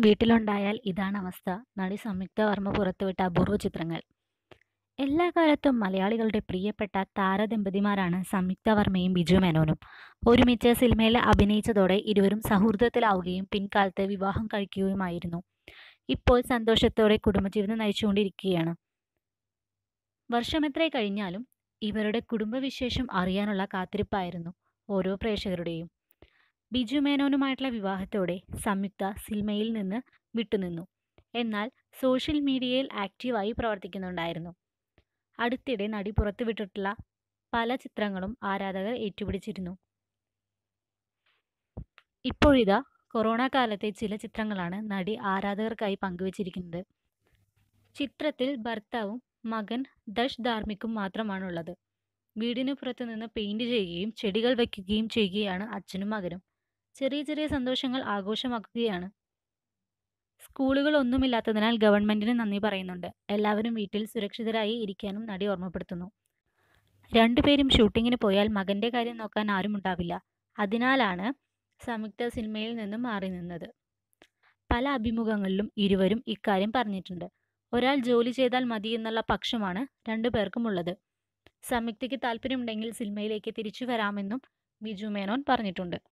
വീട്ടിലുണ്ടായാൽ ഇതാണ് അവസ്ഥ നടി സംയുക്ത വർമ്മ പുറത്തുവിട്ട അപൂർവ ചിത്രങ്ങൾ എല്ലാ കാലത്തും മലയാളികളുടെ പ്രിയപ്പെട്ട താരദമ്പതിമാരാണ് സംയുക്ത വർമ്മയും ബിജു മേനോനും ഒരുമിച്ച് സിനിമയിൽ അഭിനയിച്ചതോടെ ഇരുവരും സൗഹൃദത്തിലാവുകയും പിൻകാലത്ത് വിവാഹം കഴിക്കുകയുമായിരുന്നു ഇപ്പോൾ സന്തോഷത്തോടെ കുടുംബജീവിതം നയിച്ചുകൊണ്ടിരിക്കുകയാണ് വർഷമെത്രേ കഴിഞ്ഞാലും ഇവരുടെ കുടുംബവിശേഷം അറിയാനുള്ള കാത്തിരിപ്പായിരുന്നു ഓരോ പ്രേക്ഷകരുടെയും ബിജു മേനോനുമായിട്ടുള്ള വിവാഹത്തോടെ സംയുക്ത സിനിമയിൽ നിന്ന് വിട്ടുനിന്നു എന്നാൽ സോഷ്യൽ മീഡിയയിൽ ആക്റ്റീവായി പ്രവർത്തിക്കുന്നുണ്ടായിരുന്നു അടുത്തിടെ നടി പുറത്തുവിട്ടിട്ടുള്ള പല ചിത്രങ്ങളും ആരാധകർ ഏറ്റുപിടിച്ചിരുന്നു ഇപ്പോഴിതാ കൊറോണ കാലത്തെ ചില ചിത്രങ്ങളാണ് നടി ആരാധകർക്കായി പങ്കുവച്ചിരിക്കുന്നത് ചിത്രത്തിൽ ഭർത്താവും മകൻ ദശ് ധാർമ്മിക്കും മാത്രമാണുള്ളത് വീടിന് പുറത്തു നിന്ന് പെയിന്റ് ചെയ്യുകയും ചെടികൾ വയ്ക്കുകയും ചെയ്യുകയാണ് അച്ഛനും മകനും ചെറിയ ചെറിയ സന്തോഷങ്ങൾ ആഘോഷമാക്കുകയാണ് സ്കൂളുകൾ ഒന്നുമില്ലാത്തതിനാൽ ഗവൺമെന്റിന് നന്ദി പറയുന്നുണ്ട് എല്ലാവരും വീട്ടിൽ സുരക്ഷിതരായി ഇരിക്കാനും നടി ഓർമ്മപ്പെടുത്തുന്നു രണ്ടുപേരും ഷൂട്ടിങ്ങിന് പോയാൽ മകന്റെ കാര്യം നോക്കാൻ ആരും ഉണ്ടാവില്ല അതിനാലാണ് സംയുക്ത സിനിമയിൽ നിന്നും മാറി നിന്നത് പല അഭിമുഖങ്ങളിലും ഇരുവരും ഇക്കാര്യം പറഞ്ഞിട്ടുണ്ട് ഒരാൾ ജോലി ചെയ്താൽ മതി എന്നുള്ള പക്ഷമാണ് രണ്ടു പേർക്കും ഉള്ളത് സംയുക്തയ്ക്ക് താല്പര്യമുണ്ടെങ്കിൽ സിനിമയിലേക്ക് തിരിച്ചു വരാമെന്നും ബിജു മേനോൻ പറഞ്ഞിട്ടുണ്ട്